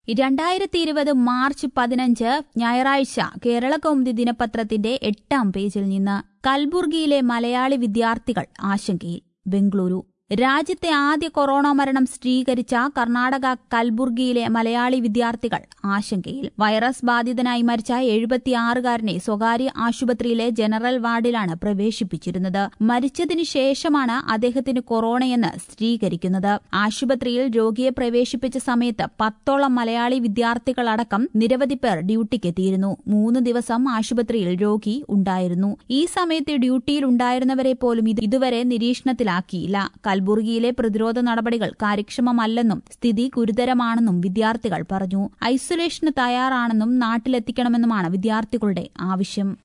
രണ്ടായിരത്തി ഇരുപത് മാർച്ച് പതിനഞ്ച് ഞായറാഴ്ച കേരള കൗമുദി ദിനപത്രത്തിന്റെ എട്ടാം പേജിൽ നിന്ന് കൽബുർഗിയിലെ മലയാളി വിദ്യാർത്ഥികൾ ആശങ്കയിൽ ബംഗളൂരു രാജ്യത്തെ ആദ്യ കൊറോണ മരണം സ്ഥിരീകരിച്ച കർണാടക കൽബുർഗിയിലെ മലയാളി വിദ്യാർത്ഥികൾ ആശങ്കയിൽ വൈറസ് ബാധിതനായി മരിച്ച എഴുപത്തിയാറുകാരനെ സ്വകാര്യ ആശുപത്രിയിലെ ജനറൽ വാർഡിലാണ് പ്രവേശിപ്പിച്ചിരുന്നത് മരിച്ചതിനു ശേഷമാണ് അദ്ദേഹത്തിന് കൊറോണയെന്ന് സ്ഥിരീകരിക്കുന്നത് ആശുപത്രിയിൽ രോഗിയെ പ്രവേശിപ്പിച്ച സമയത്ത് പത്തോളം മലയാളി വിദ്യാർത്ഥികളടക്കം നിരവധി പേർ ഡ്യൂട്ടിക്കെത്തിയിരുന്നു മൂന്ന് ദിവസം ആശുപത്രിയിൽ രോഗി ഉണ്ടായിരുന്നു ഈ സമയത്ത് ഡ്യൂട്ടിയിൽ ഉണ്ടായിരുന്നവരെ പോലും ഇത് ഇതുവരെ നിരീക്ഷണത്തിലാക്കിയില്ല കൽബുർഗിയിലെ പ്രതിരോധ നടപടികൾ കാര്യക്ഷമമല്ലെന്നും സ്ഥിതി ഗുരുതരമാണെന്നും വിദ്യാർത്ഥികൾ പറഞ്ഞു ഐസൊലേഷന് തയ്യാറാണെന്നും നാട്ടിലെത്തിക്കണമെന്നുമാണ് വിദ്യാർത്ഥികളുടെ ആവശ്യം